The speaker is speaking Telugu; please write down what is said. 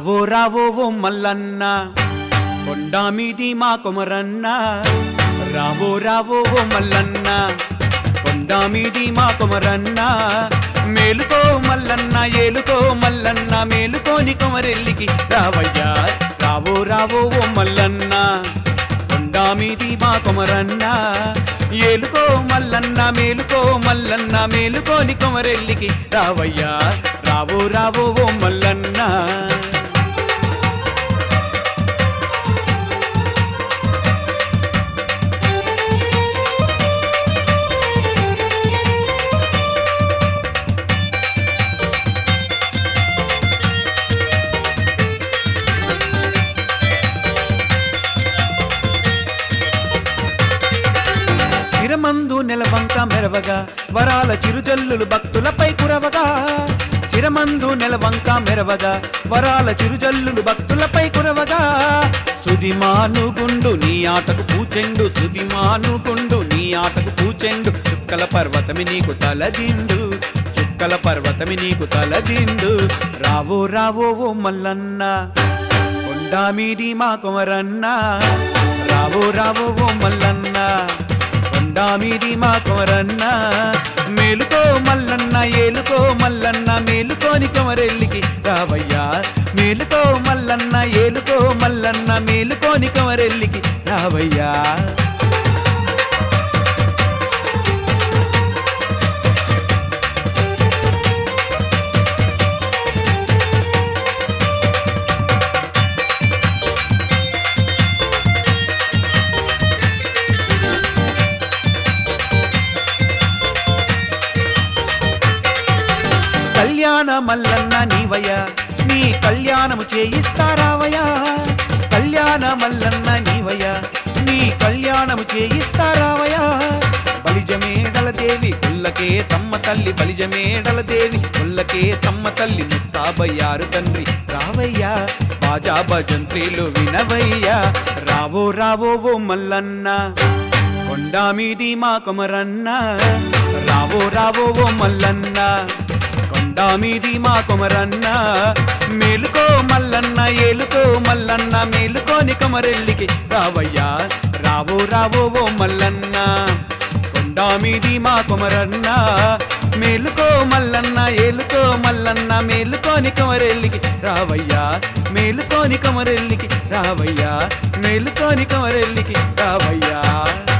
రావో రావో ఓ మల్లన్న కొండా మీది మా కొమరన్న రావో రావో ఓ మల్లన్న కొండా మీది మా కొమరన్న మేలుకో మల్లన్న ఏలుకో మల్లన్న మేలుకోని కొమరెల్లికి రావయ్యా రావో రావో ఓ మల్లన్న కొండా మీది మా కొమరన్న ఏలుకో మల్లన్న మేలుకో మల్లన్న మేలుకోని కొమరెల్లికి రావయ్యా రావో రావో ఓ మల్లన్న శిరమందు నెలవంక మెరవగా వరాల చిరుజల్లులు భక్తులపై కురవగా శిరమందు నెలవంక మెరవగా వరాల చిరుజల్లులు భక్తులపై కురవగా సుదిమాను గుండు నీ ఆటకు పూచెండు సుదిమాను గుండు నీ ఆటకు పూచెండు చుక్కల పర్వతమి నీకు తలదిండు చుక్కల పర్వతమి నీకు తలదిండు రావో రావో ఓ మల్లన్న కొండా మీది మా కుమరన్న రావో రావో ఓ మల్లన్న కొండా మీది మా కుమరన్న మేలుకో మల్లన్న ఏలుకో మల్లన్న మేలుకోని కుమరెల్లికి రావయ్యా మేలుకో మల్లన్న ఏలుకో మల్లన్న మేలుకోని కుమరెల్లికి రావయ్యా కళ్యాణ మల్లన్న నీవయ్యా నీ కళ్యాణము చేయిస్తారావయ్యా కళ్యాణ మల్లన్న నీవయ్యా నీ కళ్యాణము చేయిస్తారావయ్యా బలిజమేడల దేవి కొల్లకే తమ్మ తల్లి బలిజమేడల దేవి కొల్లకే తమ్మ తల్లి ముస్తాబయ్యారు తండ్రి రావయ్యా బాజా భజంత్రీలు వినవయ్యా రావో రావో ఓ మల్లన్న కొండా మీది మా కొమరన్న రావో రావో ఓ మల్లన్న కొండా మీది మా కొమరన్న మేలుకో మల్లన్న ఏలుకో మల్లన్న మేలుకోని కొమరెల్లికి రావయ్యా రావో రావో ఓ మల్లన్న కొండా మీది మా కొమరన్న మేలుకో మల్లన్న ఏలుకో మల్లన్న మేలుకోని కొమరెల్లికి రావయ్యా మేలుకోని కొమరెల్లికి రావయ్యా మేలుకోని కొమరెల్లికి రావయ్యా